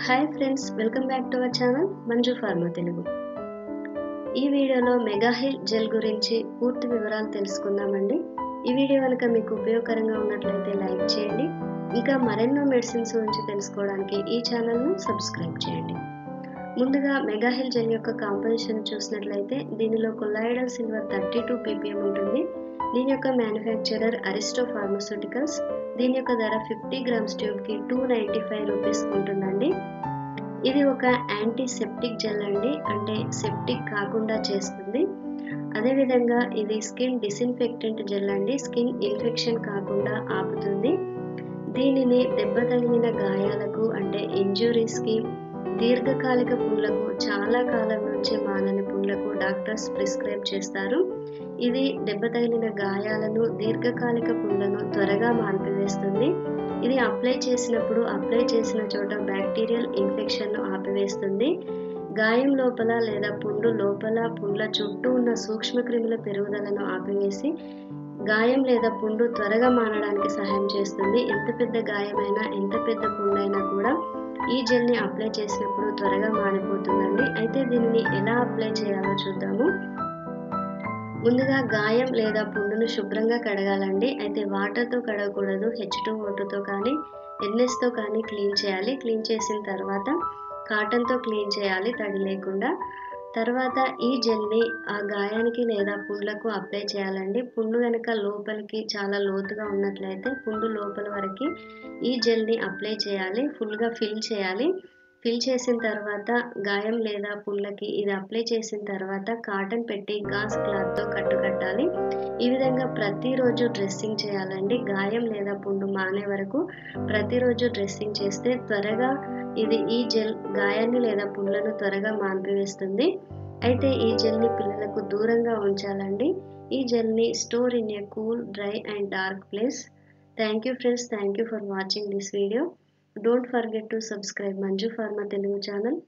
hi friends welcome back to our channel Manju pharma Telugu ఈ వీడియోలో మెగాహిల్ gel గురించి పూర్తి వివరాలు తెలుసుకుందామండి ఈ వీడియో కనుక మీకు ఉపయోగకరంగా ఉన్నట్లయితే లైక్ చేయండి ఇంకా మరెన్నో మెడిసిన్స్ గురించి తెలుసుకోవడానికి ఈ ఛానల్ను సబ్స్క్రైబ్ చేయండి ముందుగా మెగాహిల్ జెల్ యొక్క కాంపోజిషన్ చూసినట్లయితే దీనిలో colloidal silver thirty two PPM ఉంటుంది దీని యొక్క మ్యానుఫ్యాక్చరర్ అరిస్టో ఫార్మస్యూటికల్స్ దీని యొక్క ధర ఫిఫ్టీ గ్రామ్స్ ట్యూబ్కి టూ నైంటీ ఫైవ్ రూపీస్ ఉంటుందండి ఇది ఒక యాంటీ సెప్టిక్ జెల్ అండి అంటే సెప్టిక్ కాకుండా చేస్తుంది అదేవిధంగా ఇది స్కిన్ డిసిన్ఫెక్టెంట్ జెల్ అండి స్కిన్ ఇన్ఫెక్షన్ కాకుండా ఆపుతుంది దీనిని దెబ్బ తగిలిన గాయాలకు అంటే ఇంజురీస్కి దీర్ఘకాలిక పుండ్లకు చాలా కాలం నుంచి మానని పుండ్లకు డాక్టర్స్ ప్రిస్క్రైబ్ చేస్తారు ఇది దెబ్బ తగిలిన గాయాలను దీర్ఘకాలిక పుండ్లను త్వరగా మాన్పివేస్తుంది ఇది అప్లై చేసినప్పుడు అప్లై చేసిన చోట బ్యాక్టీరియల్ ఇన్ఫెక్షన్ను ఆపివేస్తుంది గాయం లోపల లేదా పుండు లోపల పుండ్ల చుట్టూ ఉన్న సూక్ష్మక్రిముల పెరుగుదలను ఆపివేసి గాయం లేదా పుండు త్వరగా మానడానికి సహాయం చేస్తుంది ఎంత పెద్ద గాయమైనా ఎంత పెద్ద పుండైనా కూడా ఈ జెల్ని అప్లై చేసినప్పుడు త్వరగా మానిపోతుందండి అయితే దీనిని ఎలా అప్లై చేయాలో చూద్దాము ముందుగా గాయం లేదా పుండును శుభ్రంగా కడగాలండి అయితే వాటర్తో కడగకూడదు హెచ్ టూ వాటర్తో కానీ ఎన్ఎస్తో కానీ క్లీన్ చేయాలి క్లీన్ చేసిన తర్వాత కాటన్తో క్లీన్ చేయాలి తడి లేకుండా తర్వాత ఈ జెల్ని ఆ గాయానికి లేదా పుండ్లకు అప్లై చేయాలండి పుండు కనుక లోపలికి చాలా లోతుగా ఉన్నట్లయితే పుండు లోపల వరకు ఈ జెల్ని అప్లై చేయాలి ఫుల్గా ఫిల్ చేయాలి ఫిల్ చేసిన తర్వాత గాయం లేదా పుండ్లకి ఇది అప్లై చేసిన తర్వాత కాటన్ పెట్టి గాస్ క్లాత్తో కట్టుకట్టాలి ఈ విధంగా ప్రతిరోజు డ్రెస్సింగ్ చేయాలండి గాయం లేదా పుండు మానే వరకు ప్రతిరోజు డ్రెస్సింగ్ చేస్తే త్వరగా ఇది ఈ జెల్ గాయాన్ని లేదా పుండ్లను త్వరగా మాన్పివేస్తుంది అయితే ఈ జెల్ని పిల్లలకు దూరంగా ఉంచాలండి ఈ జెల్ని store in a cool dry and dark place thank you friends thank you for watching this video don't forget to subscribe Manju pharma Telugu channel